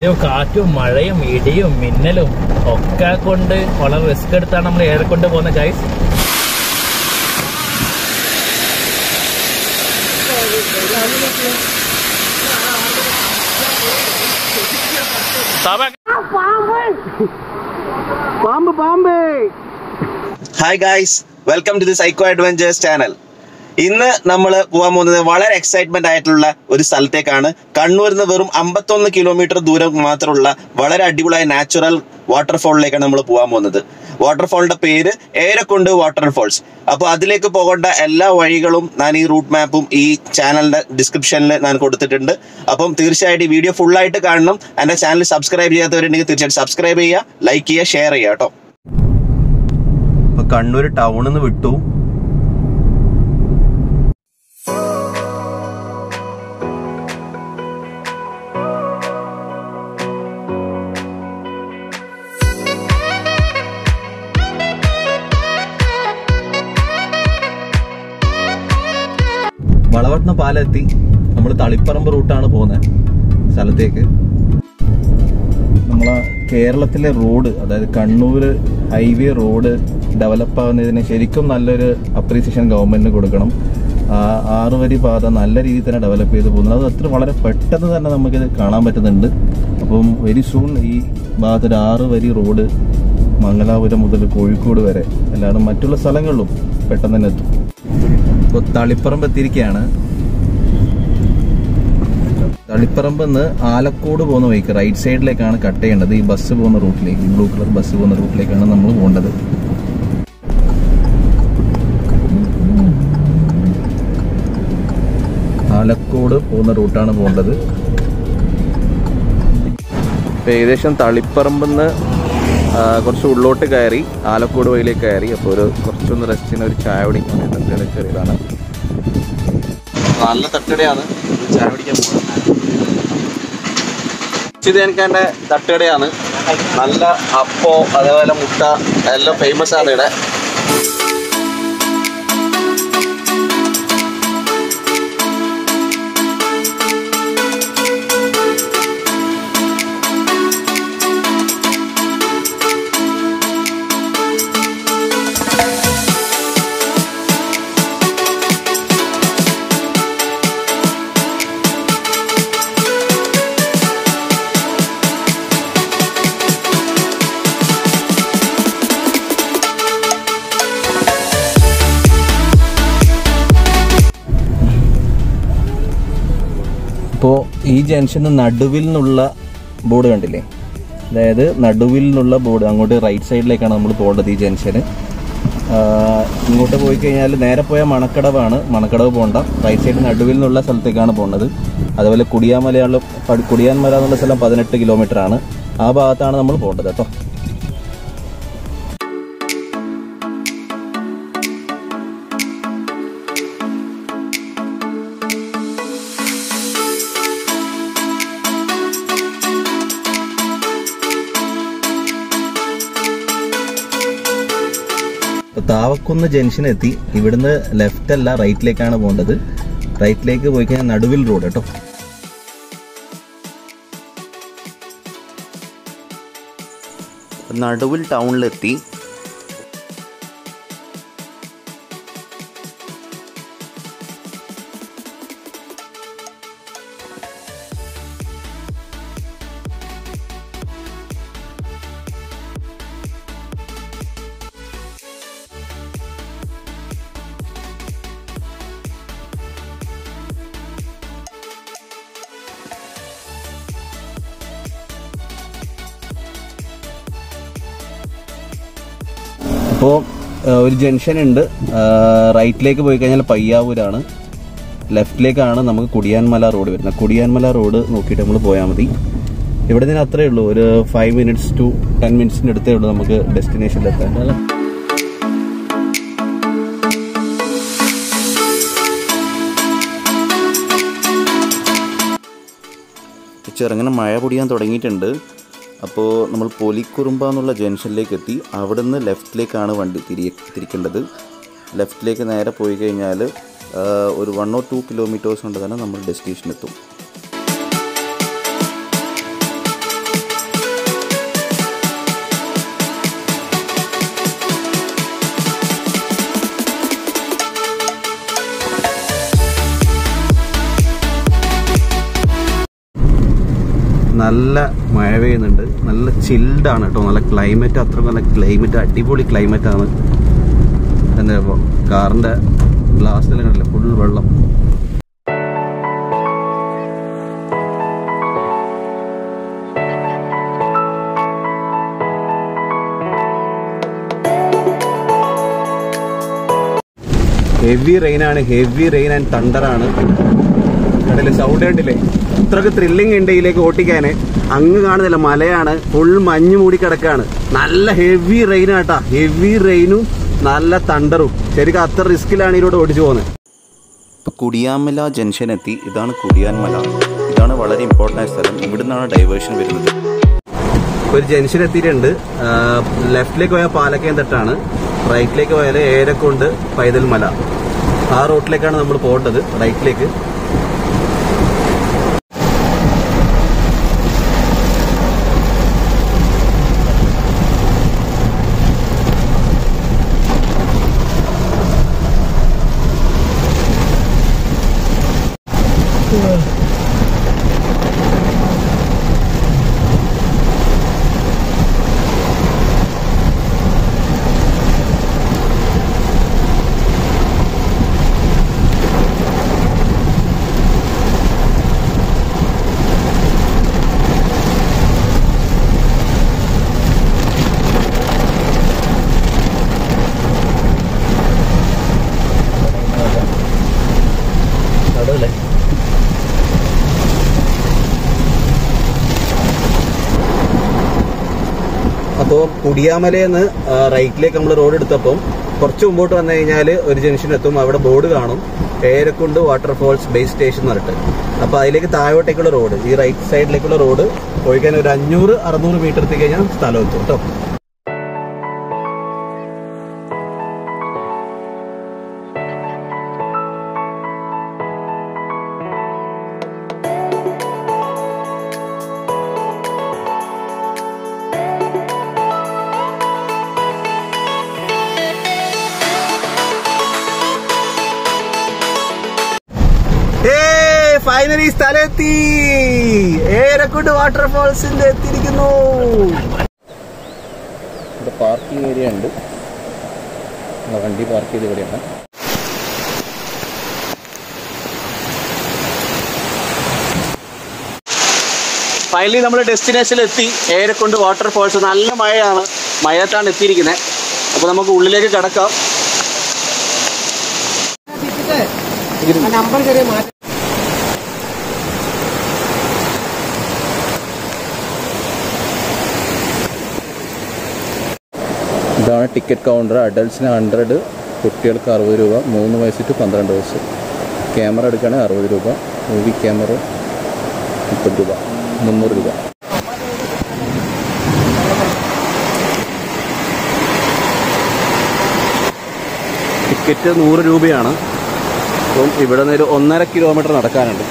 ഏറ്റവും കാറ്റും മഴയും ഇടിയും മിന്നലും ഒക്കെ കൊണ്ട് വളരെ റിസ്ക് എടുത്താണ് നമ്മൾ ഏറെക്കൊണ്ട് പോകുന്ന ഗൈസ് പാമ്പ് പാമ്പ് hi guys welcome to the psycho adventures channel ഇന്ന് നമ്മൾ പോകാൻ പോകുന്നത് വളരെ എക്സൈറ്റ്മെന്റ് ആയിട്ടുള്ള ഒരു സ്ഥലത്തേക്കാണ് കണ്ണൂരിൽ നിന്ന് വെറും അമ്പത്തൊന്ന് കിലോമീറ്റർ ദൂരം മാത്രമുള്ള വളരെ അടിപൊളിയായ നാച്ചുറൽ വാട്ടർഫോളിലേക്കാണ് നമ്മൾ പോകാൻ പോകുന്നത് വാട്ടർഫോളിന്റെ പേര് ഏരക്കുണ്ട് വാട്ടർഫോൾസ് അപ്പോൾ അതിലേക്ക് പോകേണ്ട എല്ലാ വഴികളും ഞാൻ ഈ റൂട്ട് മാപ്പും ഈ ചാനലിന്റെ ഡിസ്ക്രിപ്ഷനിൽ ഞാൻ കൊടുത്തിട്ടുണ്ട് അപ്പം തീർച്ചയായിട്ടും ഈ വീഡിയോ ഫുൾ ആയിട്ട് കാണണം എൻ്റെ ചാനൽ സബ്സ്ക്രൈബ് ചെയ്യാത്തവരുണ്ടെങ്കിൽ തീർച്ചയായിട്ടും സബ്സ്ക്രൈബ് ചെയ്യുക ലൈക്ക് ചെയ്യുക ഷെയർ ചെയ്യുക കേട്ടോ ഇപ്പൊ കണ്ണൂർ ടൗണിൽ നിന്ന് വിട്ടു വളവട്ടണ പാലെത്തി നമ്മൾ തളിപ്പറമ്പ് റൂട്ടാണ് പോകുന്നത് സ്ഥലത്തേക്ക് നമ്മളെ കേരളത്തിലെ റോഡ് അതായത് കണ്ണൂർ ഹൈവേ റോഡ് ഡെവലപ്പ് ആവുന്നതിന് ശരിക്കും നല്ലൊരു അപ്രീസിയേഷൻ ഗവൺമെന്റിന് കൊടുക്കണം ആ ആറ് വരി പാത നല്ല രീതിയിൽ തന്നെ ഡെവലപ്പ് ചെയ്ത് പോകുന്നത് അത് അത്ര വളരെ പെട്ടെന്ന് തന്നെ നമുക്കിത് കാണാൻ പറ്റുന്നുണ്ട് അപ്പം വെരി സൂൺ ഈ ഭാഗത്ത് ഒരു ആറ് വരി റോഡ് മംഗലാപുരം മുതൽ കോഴിക്കോട് വരെ അല്ലാതെ മറ്റുള്ള സ്ഥലങ്ങളിലും പെട്ടെന്ന് തന്നെ എത്തും ഇപ്പോൾ തളിപ്പറമ്പ് എത്തിയിരിക്കുകയാണ് തളിപ്പറമ്പ് നിന്ന് ആലക്കോട് പോകുന്ന വഴിക്ക് റൈറ്റ് സൈഡിലേക്കാണ് കട്ട് ചെയ്യേണ്ടത് ഈ ബസ് പോകുന്ന റൂട്ടിലേക്ക് ബ്ലൂ കളർ ബസ് പോകുന്ന റൂട്ടിലേക്കാണ് നമ്മൾ പോകേണ്ടത് ആലക്കോട് പോകുന്ന റൂട്ടാണ് പോകേണ്ടത് ഇപ്പൊ ഏകദേശം തളിപ്പറമ്പെന്ന് കുറച്ച് ഉള്ളോട്ട് കയറി ആലക്കോട് വഴിയിലേക്ക് കയറി അപ്പോൾ ഒരു കുറച്ചൊന്ന് റെസ്റ്റിന് ഒരു ചായ കുടിക്കാൻ തട്ടുകട കയറിയതാണ് നല്ല തട്ടുകടയാണ് ഒരു ചായ കുടിക്കാൻ പോകുന്നത് ഇത് എനിക്ക് എൻ്റെ തട്ടുകടയാണ് നല്ല അപ്പോ അതേപോലെ മുട്ട എല്ലാം ഫേമസ് ആണ് ഇവിടെ ഇപ്പോൾ ഈ ജംഗ്ഷന് നടുവിൽ നിന്നുള്ള ബോർഡ് കണ്ടില്ലേ അതായത് നടുവിൽ നിന്നുള്ള ബോർഡ് അങ്ങോട്ട് റൈറ്റ് സൈഡിലേക്കാണ് നമ്മൾ പോകേണ്ടത് ഈ ജംഗ്ഷന് ആഹ് ഇങ്ങോട്ട് പോയി കഴിഞ്ഞാൽ നേരെ പോയാൽ മണക്കടവാണ് മണക്കടവ് പോകണ്ട റൈറ്റ് സൈഡ് നടുവിൽ നിന്നുള്ള സ്ഥലത്തേക്കാണ് പോകേണ്ടത് അതുപോലെ കുടിയാമലയുള്ള പടി- കുടിയാൻമല എന്നുള്ള സ്ഥലം പതിനെട്ട് കിലോമീറ്റർ ആണ് ആ ഭാഗത്താണ് നമ്മൾ പോകേണ്ടത് കേട്ടോ ഇപ്പൊ താവക്കുന്ന് ജംഗ്ഷൻ എത്തി ഇവിടുന്ന് ലെഫ്റ്റ് അല്ല റൈറ്റിലേക്കാണ് പോകേണ്ടത് റൈറ്റിലേക്ക് പോയി കഴിഞ്ഞാൽ നടുവിൽ റോഡ് കേട്ടോ നടുവിൽ ടൗണിലെത്തി അപ്പോൾ ഒരു ജംഗ്ഷൻ ഉണ്ട് ആ, റൈറ്റിലേക്ക് പോയി കഴിഞ്ഞാൽ പയ്യാവൂരാണ് ലെഫ്റ്റിലേക്കാണ് നമുക്ക് കുടിയാൻമല റോഡ് വരുന്നത് കുടിയാൻമല റോഡ് നോക്കിയിട്ട് നമ്മൾ പോയാൽ മതി ഇവിടെ നിന്ന് അത്രേ ഉള്ളൂ ഒരു ഫൈവ് മിനിറ്റ്സ് ടു ടെൻ മിനിറ്റ്സിൻ്റെ അടുത്തേ ഉള്ളൂ നമുക്ക് ഡെസ്റ്റിനേഷനിലെത്താൻ ചെറുങ്ങനെ മഴ പൊടിയാൻ തുടങ്ങിയിട്ടുണ്ട് അപ്പോൾ നമ്മൾ പൊലിക്കുറുമ്പ എന്നുള്ള ജംഗ്ഷനിലേക്ക് എത്തി അവിടെ നിന്ന് ലെഫ്റ്റിലേക്കാണ് വണ്ടി തിരി തിരിക്കേണ്ടത് ലെഫ്റ്റിലേക്ക് നേരെ പോയി കഴിഞ്ഞാൽ ആ, ഒരു വൺ ഓർ ടു കിലോമീറ്റേഴ്സ് കൊണ്ട് തന്നെ നമ്മൾ ഡെസ്റ്റിനേഷൻ എത്തും നല്ല മഴ പെയ്യുന്നുണ്ട് നല്ല ചിൽഡാണ് കേട്ടോ നല്ല ക്ലൈമറ്റ് അത്ര നല്ല ക്ലൈമറ്റ് അടിപൊളി ക്ലൈമറ്റ് ആണ് എന്താ കാറിന്റെ ഗ്ലാസ്സിലെല്ലാം കണ്ടില്ല ഫുൾ വെള്ളം ഹെവി റെയിൻ ആണ് ഹെവി റെയിൻ ആൻഡ് തണ്ടറാണ് കണ്ടില്ലേ സൗണ്ട് കണ്ടില്ലേ ഇത്രക്ക് ത്രില്ലിംഗ് ഉണ്ട് ഇതിലേക്ക് ഓട്ടിക്കാന് അങ്ങ് കാണുന്നില്ല മലയാണ് ഫുൾ മഞ്ഞ് മൂടി കിടക്കാണ് നല്ല ഹെവി റെയിൻ ആട്ടാ ഹെവി റെയിനും നല്ല തണ്ടറും ശരിക്കും അത്ര റിസ്കിലാണ് ഇതിലൂടെ ഓടിച്ചു പോകുന്നത് ഇപ്പോൾ കുടിയാമല ജംഗ്ഷൻ എത്തി ഇതാണ് കുടിയാൻമല ഇതാണ് വളരെ ഇമ്പോർട്ടൻ്റ് ആയ സ്ഥലം ഇവിടുന്നാണ് ഡൈവേർഷൻ വരുന്നത് ഒരു ജംഗ്ഷൻ എത്തിയിട്ടുണ്ട് ലെഫ്റ്റിലേക്ക് പോയാൽ പാലക്കയം തട്ടാണ് റൈറ്റിലേക്ക് പോയാൽ ഏരക്കുണ്ട് പൈതൽ മല ആ റൂട്ടിലേക്കാണ് നമ്മൾ പോകേണ്ടത് റൈറ്റിലേക്ക് നടുവല്ലേ അപ്പോൾ കുടിയാമലയിൽ റൈറ്റിലേക്ക് നമ്മൾ റോഡ് എടുത്തപ്പം കുറച്ച് മുമ്പോട്ട് വന്നു കഴിഞ്ഞാൽ ഒരു ജംഗ്ഷൻ എത്തും അവിടെ ബോർഡ് കാണും ഏരക്കുണ്ട് വാട്ടർഫോൾസ് ബേസ് സ്റ്റേഷൻ എന്ന് പറഞ്ഞിട്ട് അപ്പോൾ അതിലേക്ക് താഴോട്ടേക്കുള്ള റോഡ് ഈ റൈറ്റ് സൈഡിലേക്കുള്ള റോഡ് പോയിക്കാൻ ഒരു അഞ്ഞൂറ് അറുന്നൂറ് മീറ്റർ എത്തി കഴിഞ്ഞാൽ സ്ഥലം എത്തും കേട്ടോ ഫൈനലി സ്ഥലമെത്തി ഏരക്കുണ്ട് വാട്ടർഫോൾസിന്റെ എത്തിയിരിക്കുന്നു ഇവിടെ പാർക്കിംഗ് ഏരിയ ഉണ്ട് നമ്മുടെ വണ്ടി പാർക്ക് ചെയ്ത് ഇവിടെയാണ് ഫൈനലി നമ്മൾ ഡെസ്റ്റിനേഷനിൽ എത്തി ഏരക്കുണ്ട് വാട്ടർഫോൾസ് നല്ല മഴയാണ് മഴയത്താണ് എത്തിയിരിക്കുന്നത് അപ്പോൾ നമുക്ക് ഉള്ളിലേക്ക് കിടക്കാം നമ്പർ ചെറിയ മാറ്റം ഇതാണ് ടിക്കറ്റ് കൗണ്ടർ അഡൽട്ട്സിന് ഹൺഡ്രഡ് കുട്ടികൾക്ക് അറുപത് രൂപ മൂന്ന് വയസ്സ് ടു പന്ത്രണ്ട് വയസ്സ് ക്യാമറ എടുക്കുകയാണെങ്കിൽ അറുപത് രൂപ മൂവി ക്യാമറ മുപ്പത് രൂപ മുന്നൂറ് രൂപ ടിക്കറ്റ് നൂറ് രൂപയാണ് അപ്പം ഇവിടെ നിന്ന് ഒരു ഒന്നര കിലോമീറ്റർ നടക്കാനുണ്ട്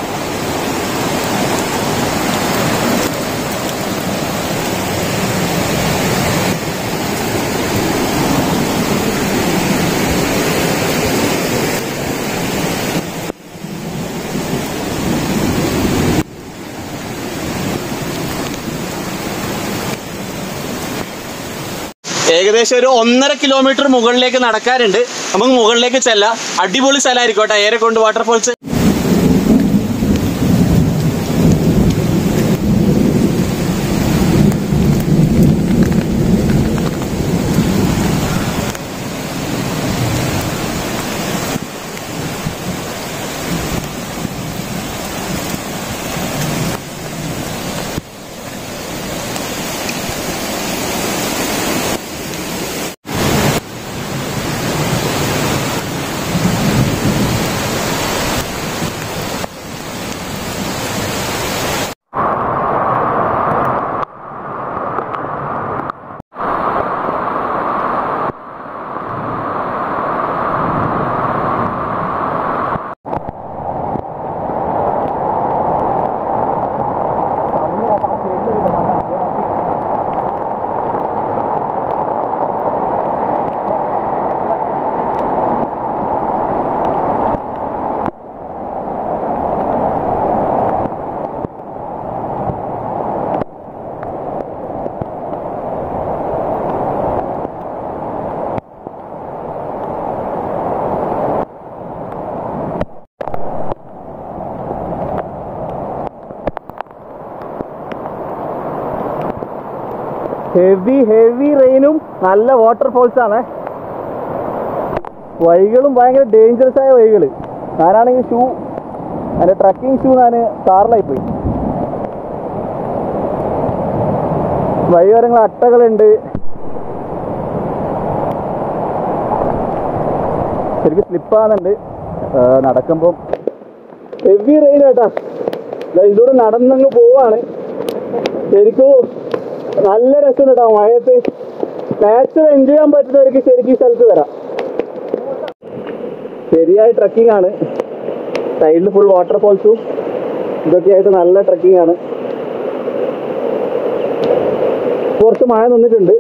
ഏകദേശം ഒരു ഒന്നര കിലോമീറ്റർ മുകളിലേക്ക് നടക്കാനുണ്ട് നമുക്ക് മുകളിലേക്ക് ചെല്ലാം അടിപൊളി സ്ഥലമായിരിക്കും കേട്ടോ ഏരക്കൊണ്ട് വാട്ടർഫോൾസ് ഹെവി ഹെവി റെയിനും നല്ല വാട്ടർഫോൾസ് ആണ് വഴികളും ഭയങ്കര ഡേഞ്ചറസ് ആയ വഴികൾ ഞാനാണെങ്കിൽ ഷൂ എൻ്റെ ട്രക്കിംഗ് ഷൂ ഞാൻ കാറിലായി പോയി വഴിയോരങ്ങൾ അട്ടകളുണ്ട് ശരിക്കും സ്ലിപ്പാകുന്നുണ്ട് നടക്കുമ്പം ഹെവി റെയിൻ കേട്ടാ ദാ ഇതിലൂടെ നടന്നങ്ങ് പോവാണ് ശരിക്കും നല്ല രസം കേട്ടോ മഴയത്ത് നാച്ചുറൽ എൻജോയ് ചെയ്യാൻ പറ്റുന്നവർക്ക് ശരിക്കും ഈ സ്ഥലത്ത് വരാം ശരിയായ ട്രക്കിംഗ് ആണ് സൈഡിൽ ഫുൾ വാട്ടർഫോൾസും ഇതൊക്കെ ആയിട്ട് നല്ല ട്രക്കിംഗ് ആണ് കുറച്ച് മഴ നിന്നിട്ടുണ്ട്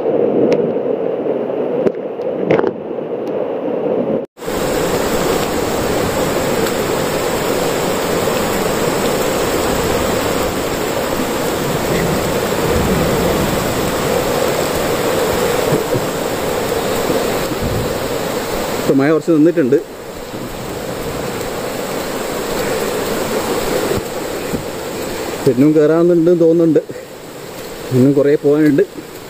ഇപ്പം മഴ കുറച്ച് നിന്നിട്ടുണ്ട് പിന്നും കയറാനുണ്ട് തോന്നുന്നുണ്ട് ഇന്നും കുറേ പോകാനുണ്ട്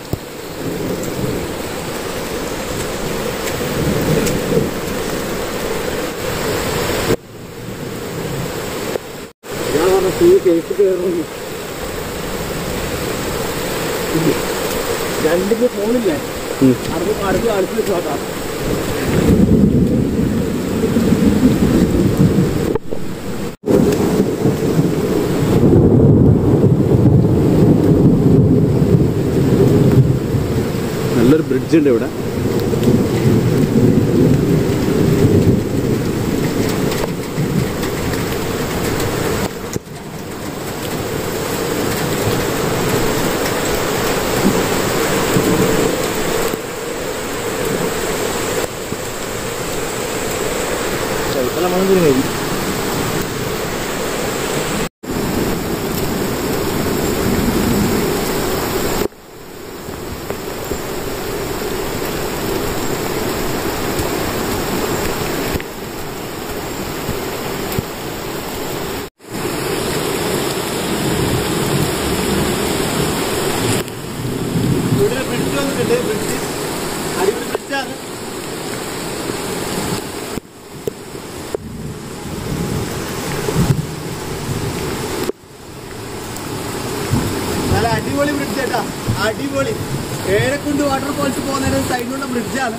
രണ്ടിന് ഫോണില്ലേ ഉം. അടുത്ത് അടുത്ത് അടുത്ത് വെച്ചോട്ടാ നല്ലൊരു ബ്രിഡ്ജ് ഉണ്ട് ഇവിടെ ഇവിടെ ബ്രിഡ്ജ് വന്നിട്ടുണ്ട് ബ്രിഡ്ജ് അടിപൊളി ബ്രിഡ്ജാണ് നല്ല അടിപൊളി ബ്രിഡ്ജ് കേട്ടാ അടിപൊളി ഏഴക്കുണ്ട് വാട്ടർഫോൾസ് പോകുന്നതിന് സൈഡിലുള്ള ബ്രിഡ്ജാണ്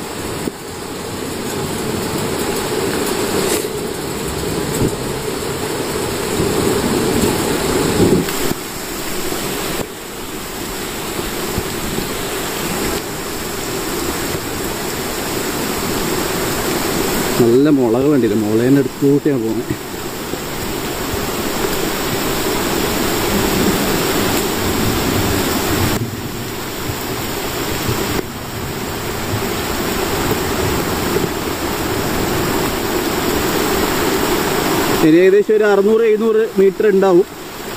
നല്ല മുളകൾ ഉണ്ടല്ലോ മുളേൻ്റെ അടുത്തോട്ടാണ് പോകുന്നത് ഇനി ഏകദേശം ഒരു അറുന്നൂറ് എഴുന്നൂറ് മീറ്റർ ഉണ്ടാവും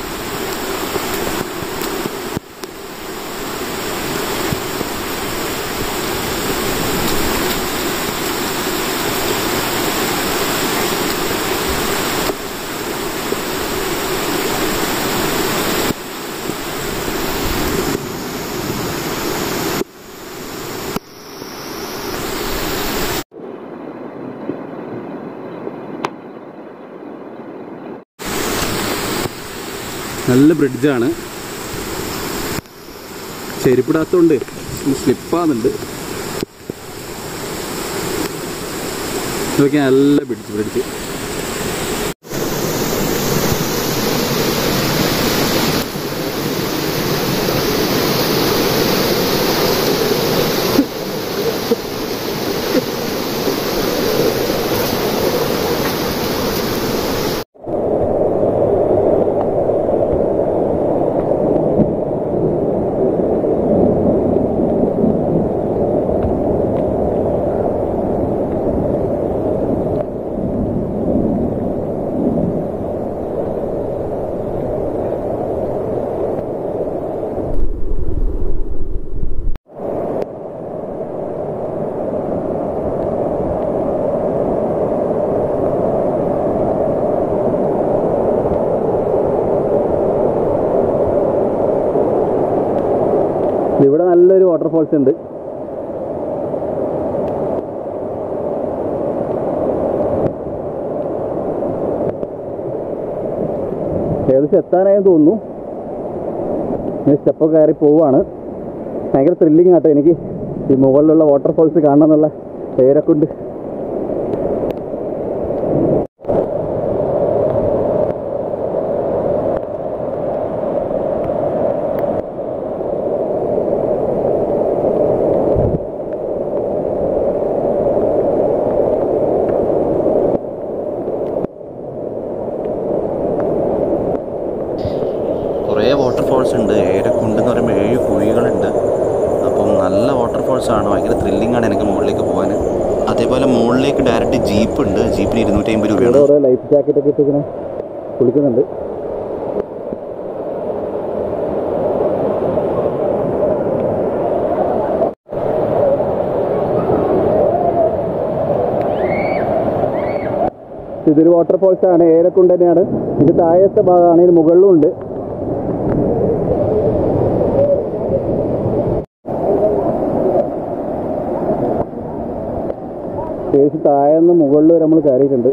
നല്ല ബ്രിഡ്ജാണ് ചെരുപ്പിടാത്തോണ്ട് സ്ലിപ്പാകുന്നുണ്ട് ഇതൊക്കെ നല്ല ബ്രിഡ്ജ് ബ്രിഡ്ജ് വാട്ടർഫോൾസ് ഉണ്ട് ഏകദേശം എത്താനായെന്ന് തോന്നുന്നു ഞാൻ സ്റ്റെപ്പൊക്കെ കയറി പോവുകയാണ് ഭയങ്കര ത്രില്ലിങ് ആട്ടോ എനിക്ക് ഈ മുകളിലുള്ള വാട്ടർഫോൾസ് കാണണം എന്നുള്ള പേരൊക്കെ ഉണ്ട് കുറേ വാട്ടർഫോൾസ് ഉണ്ട് ഏരക്കുണ്ട് എന്ന് പറയുമ്പോൾ ഏഴ് കുഴികളുണ്ട് അപ്പം നല്ല വാട്ടർഫോൾസ് ആണ് ഭയങ്കര ത്രില്ലിംഗ് ആണ് എനിക്ക് മുകളിലേക്ക് പോകാൻ അതേപോലെ മുകളിലേക്ക് ഡയറക്റ്റ് ജീപ്പ് ഉണ്ട് ജീപ്പിന് ഇരുന്നൂറ്റി അമ്പത് ഇവിടെ രൂപയാണ് ഓരോ ലൈഫ് ജാക്കറ്റ് ഒക്കെ ഇട്ടിങ്ങനെ കുളിക്കുന്നുണ്ട് ഇതൊരു വാട്ടർഫോൾസ് ആണ് ഏരക്കുണ്ട് തന്നെയാണ് ഇത് താഴത്തെ ഭാഗമാണ് ഇത് മുകളിലും ഉണ്ട് ശേഷം താഴെ നിന്ന് മുകളിൽ വരെ നമ്മൾ കയറിയിട്ടുണ്ട്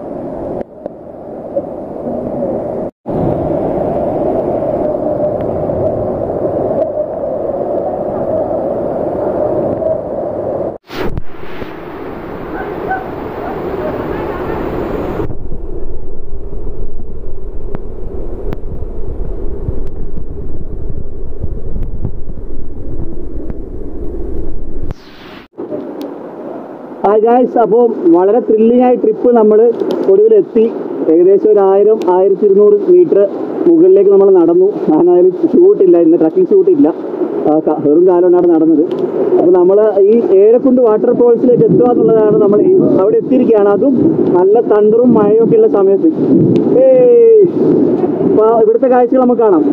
ഹായ് ഗായ്സ് അപ്പോൾ വളരെ ത്രില്ലിംഗ് ആയ ട്രിപ്പ് നമ്മൾ ഒടുവിലെത്തി ഏകദേശം ഒരു ആയിരം ആയിരത്തി ഇരുന്നൂറ് മീറ്റർ മുകളിലേക്ക് നമ്മൾ നടന്നു ഞാനതിൽ ഷൂട്ടില്ല ഇന്ന് ട്രക്കിംഗ് ഷൂട്ടില്ല ആ, ക- വെറും കാലമാണ് നടന്നത് അപ്പോൾ നമ്മൾ ഈ ഏഴക്കുണ്ട് വാട്ടർഫോൾസിലേക്ക് എത്തുക എന്നുള്ളതാണ് നമ്മൾ ഈ അവിടെ എത്തിയിരിക്കുകയാണ് അതും നല്ല തണ്ടറും മഴയും ഒക്കെ ഉള്ള സമയത്ത് ഏയ് അപ്പോൾ ഇവിടുത്തെ കാഴ്ചകൾ നമുക്ക് കാണാം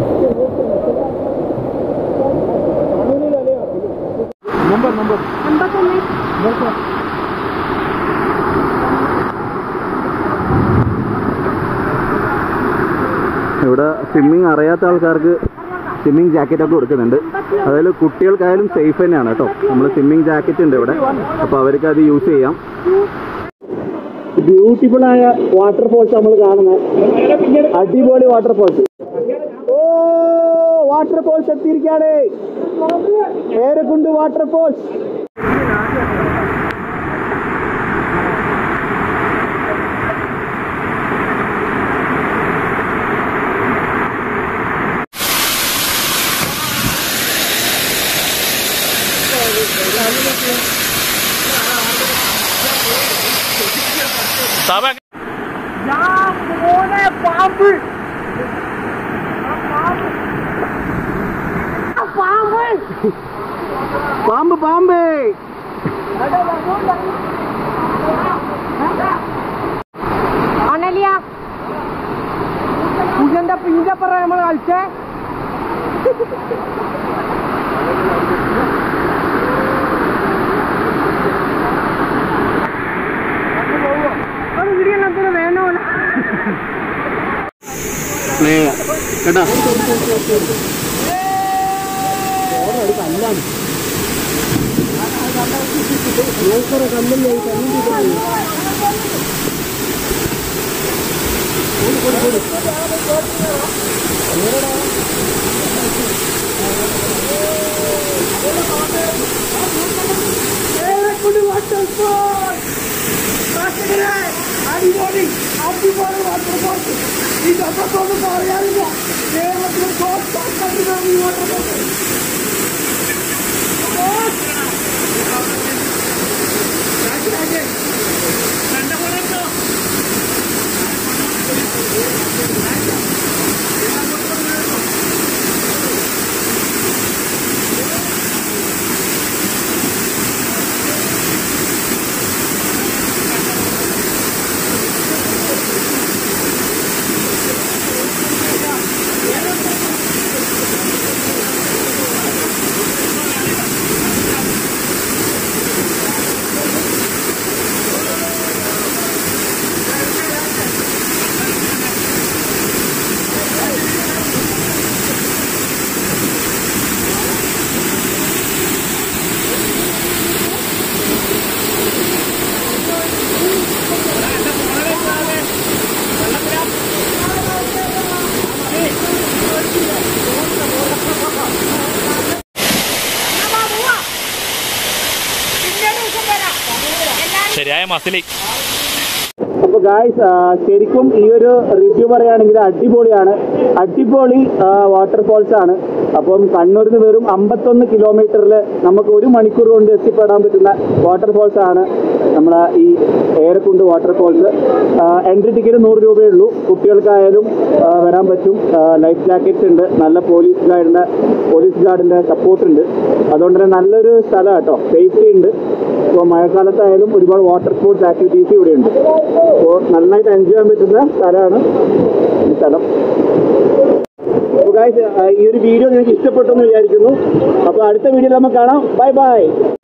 ഇവിടെ സ്വിമ്മിങ് അറിയാത്ത ആൾക്കാർക്ക് സ്വിമ്മിങ് ജാക്കറ്റ് ഒക്കെ കൊടുക്കുന്നുണ്ട് അതായത് കുട്ടികൾക്കായാലും സേഫ് തന്നെയാണ് കേട്ടോ നമ്മൾ സ്വിമ്മിങ് ജാക്കറ്റ് ഉണ്ട് ഇവിടെ അപ്പോൾ അവർക്ക് അത് യൂസ് ചെയ്യാം ബ്യൂട്ടിഫുൾ ആയ വാട്ടർഫോൾസ് നമ്മൾ കാണുന്നത് അടിപൊളി വാട്ടർഫോൾസ് ഓ വാട്ടർഫോൾസ് എത്തിയിരിക്കാണ് പേരക്കുണ്ട് വാട്ടർഫോൾസ് സാബ പാമ്പ് പാമ്പ് ആണല്ലിയ ഇതെന്താ പിഞ്ചപ്പറ നമ്മൾ കളിച്ചേ അത് ഇടിയെണ്ണത്തിന് വേണോ കേട്ടാ അടിപൊളി അടിപൊളി വാട്ടർഫോൾ ഇതൊക്കെ ഒന്ന് പറയാനില്ല കേരളത്തിലെ ടോപ്പ് വാട്ടർഫോൾ ആ ശരിയായ മസിലി അപ്പൊ ഗായ്സ് ശരിക്കും ഈ ഒരു റിവ്യൂ പറയുകയാണെങ്കിൽ അടിപൊളിയാണ് അടിപൊളി വാട്ടർഫോൾസ് ആണ് അപ്പം കണ്ണൂരിൽ നിന്ന് വെറും അമ്പത്തൊന്ന് കിലോമീറ്ററിൽ നമുക്ക് ഒരു മണിക്കൂർ കൊണ്ട് എത്തിപ്പെടാൻ പറ്റുന്ന വാട്ടർഫോൾസ് ആണ് നമ്മളെ ഈ ഏരക്കുണ്ട് വാട്ടർഫോൾസ് എൻട്രി ടിക്കറ്റ് നൂറ് രൂപയേ ഉള്ളൂ കുട്ടികൾക്കായാലും ആ, വരാൻ പറ്റും ലൈഫ് ജാക്കറ്റ്സ് ഉണ്ട് നല്ല പോലീസ് ഗാർഡിന്റെ പോലീസ് ഗാർഡിന്റെ സപ്പോർട്ട് ഉണ്ട് അതുകൊണ്ട് തന്നെ നല്ലൊരു സ്ഥലം കേട്ടോ സേഫ്റ്റി ഉണ്ട് ഇപ്പോൾ മഴക്കാലത്തായാലും ഒരുപാട് വാട്ടർ സ്പോർട്സ് ആക്ടിവിറ്റീസ് ഇവിടെ ഉണ്ട് അപ്പോൾ നന്നായിട്ട് എൻജോയ് ചെയ്യാൻ പറ്റുന്ന സ്ഥലമാണ് ഈ സ്ഥലം അപ്പോൾ guys, ആ, ഈ ഒരു വീഡിയോ നിങ്ങൾക്ക് ഇഷ്ടപ്പെട്ടു എന്ന് വിചാരിക്കുന്നു അപ്പോൾ അടുത്ത വീഡിയോയിൽ നമുക്ക് കാണാം ബൈ ബൈ